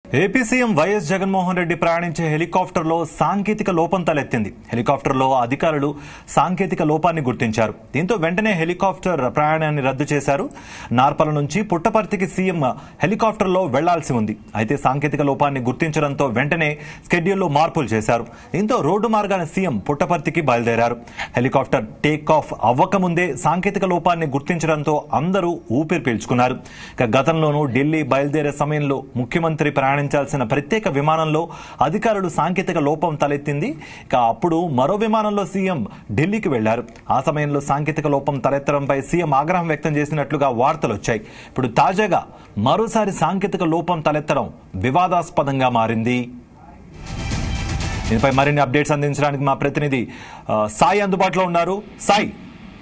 AP CM YS Jaganmohan Reddy ప్రయాణించే హెలికాప్టర్లో సాంకేతిక లోపం తలెత్తింది హెలికాప్టర్లో అధికారులు సాంకేతిక లోపాన్ని గుర్తించారు దీంతో వెంటనే హెలికాప్టర్ ప్రయాణాన్ని రద్దు చేశారు నార్పల నుంచి పుట్టపర్తికి సీఎం హెలికాప్టర్లో వెళ్లాల్సి ఉంది అయితే సాంకేతిక లోపాన్ని గుర్తించడంతో వెంటనే స్కెడ్యూల్లో మార్పులు చేశారు దీంతో రోడ్డు మార్గాన సీఎం పుట్టపర్తికి బయలుదేరారు హెలికాప్టర్ టేక్ ఆఫ్ అవ్వకముందే సాంకేతిక లోపాన్ని గుర్తించడంతో అందరూ ఊపిరి పీల్చుకున్నారు ఇక గతంలోనూ ఢిల్లీ బయలుదేరే సమయంలో ముఖ్యమంత్రి ప్రయాణించాల్సిన ప్రత్యేక విమానంలో అధికారులు సాంకేతిక లోపం తలెత్తింది ఇక అప్పుడు మరో విమానంలో సీఎం ఢిల్లీకి వెళ్లారు ఆ సమయంలో సాంకేతిక లోపం తలెత్తడంపై సీఎం ఆగ్రహం వ్యక్తం చేసినట్లుగా వార్తలు వచ్చాయి ఇప్పుడు తాజాగా మరోసారి సాంకేతిక లోపం తలెత్తడం వివాదాస్పదంగా మారింది దీనిపై మరిన్ని అప్డేట్స్ అందించడానికి మా ప్రతినిధి ఆ, సాయి అందుబాటులో ఉన్నారు సాయి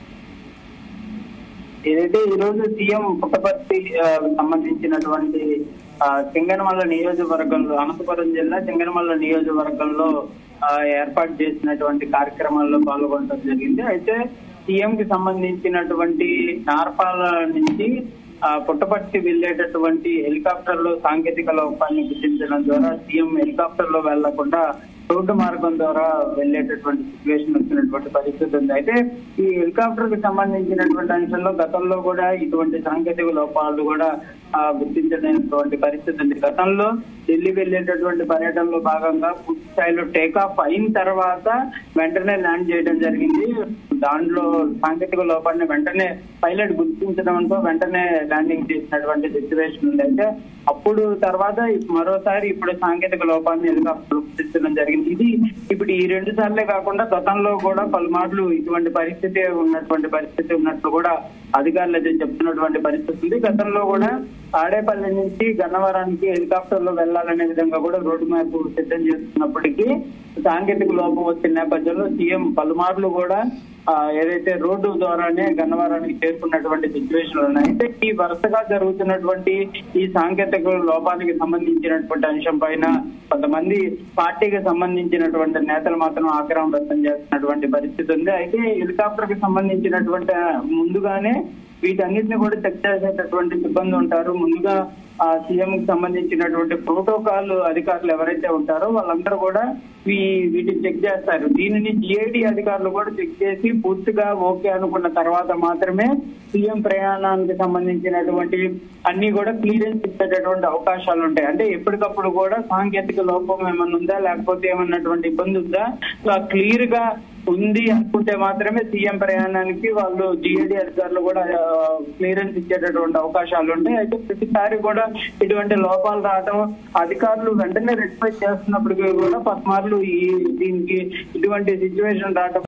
ఏదైతే ఈ రోజు సీఎం పుట్టపర్తి ఆ, సంబంధించినటువంటి ఆ, సింగనమల్ల నియోజకవర్గంలో అనంతపురం జిల్లా సింగనమల్ల నియోజకవర్గంలో ఆ, ఏర్పాటు చేసినటువంటి కార్యక్రమాల్లో పాల్గొనడం జరిగింది అయితే సీఎం కి సంబంధించినటువంటి నార్పాల నుంచి ఆ, పుట్టపర్తి వెళ్లేటటువంటి హెలికాప్టర్ లో సాంకేతిక లోపాన్ని గుర్తించడం ద్వారా సీఎం హెలికాప్టర్ లో వెళ్లకుండా రోడ్డు మార్గం ద్వారా వెళ్లేటటువంటి సిచ్యువేషన్ వచ్చినటువంటి పరిస్థితి ఉంది అయితే ఈ హెలికాప్టర్ కి సంబంధించినటువంటి అంశంలో గతంలో కూడా ఇటువంటి సాంకేతిక లోపాలు కూడా ఆ, గుర్తించలేనటువంటి పరిస్థితి ఉంది గతంలో ఢిల్లీ వెళ్లేటటువంటి పర్యటనలో భాగంగా పూర్తి స్థాయిలో టేక్ ఆఫ్ అయిన తర్వాత వెంటనే ల్యాండ్ చేయడం జరిగింది దాంట్లో సాంకేతిక లోపాన్ని వెంటనే పైలట్ గుర్తించడంతో వెంటనే ల్యాండింగ్ చేసినటువంటి సిచ్యువేషన్ ఉంది అయితే అప్పుడు తర్వాత మరోసారి ఇప్పుడు సాంకేతిక లోపాన్ని హెలికాప్టర్ గుర్తించడం జరిగింది ఇది ఇప్పుడు ఈ రెండు సార్లే కాకుండా గతంలో కూడా పలుమార్లు ఇటువంటి పరిస్థితి ఉన్నటువంటి పరిస్థితి ఉన్నట్లు కూడా అధికారులు అయితే చెప్తున్నటువంటి పరిస్థితి ఉంది గతంలో కూడా తాడేపల్లి నుంచి గన్నవరానికి హెలికాప్టర్ లో వెళ్లాలనే విధంగా కూడా రోడ్డు మ్యాప్ సిద్ధం చేస్తున్నప్పటికీ సాంకేతిక లోపం వచ్చిన నేపథ్యంలో సీఎం పలుమార్లు కూడా ఆ, ఏదైతే రోడ్డు ద్వారానే గన్నవరానికి చేరుకున్నటువంటి సిచ్యువేషన్లు ఉన్నాయి అయితే ఈ వరుసగా జరుగుతున్నటువంటి ఈ సాంకేతిక లోపానికి సంబంధించినటువంటి అంశం పైన కొంతమంది పార్టీకి సంబంధించినటువంటి నేతలు మాత్రం ఆగ్రహం వ్యక్తం చేస్తున్నటువంటి పరిస్థితి ఉంది అయితే హెలికాప్టర్ కి సంబంధించినటువంటి ఆ, ముందుగానే వీటన్నిటిని కూడా చెక్ చేసేటటువంటి సిబ్బంది ఉంటారు ముందుగా ఆ సీఎం కి సంబంధించినటువంటి ప్రోటోకాల్ అధికారులు ఎవరైతే ఉంటారో వాళ్ళందరూ కూడా వీ- వీటిని చెక్ చేస్తారు దీనిని జిఐడి అధికారులు కూడా చెక్ చేసి పూర్తిగా ఓకే అనుకున్న తర్వాత మాత్రమే సీఎం ప్రయాణానికి సంబంధించినటువంటి అన్ని కూడా క్లియరెన్స్ ఇచ్చేటటువంటి అవకాశాలు ఉంటాయి అంటే ఎప్పటికప్పుడు కూడా సాంకేతిక లోపం ఏమన్నా ఉందా లేకపోతే ఏమన్నటువంటి ఇబ్బంది ఉందా సో క్లియర్ గా ఉంది అనుకుంటే మాత్రమే సీఎం ప్రయాణానికి వాళ్ళు జిఐడి అధికారులు కూడా క్లియరెన్స్ ఇచ్చేటటువంటి అవకాశాలు ఉంటాయి అయితే ప్రతిసారి కూడా ఇటువంటి లోపాలు రావడం అధికారులు వెంటనే రెక్టిఫై చేస్తున్నప్పటికీ కూడా పద్మార్లు ఈ దీనికి ఇటువంటి సిచ్యువేషన్ రావడం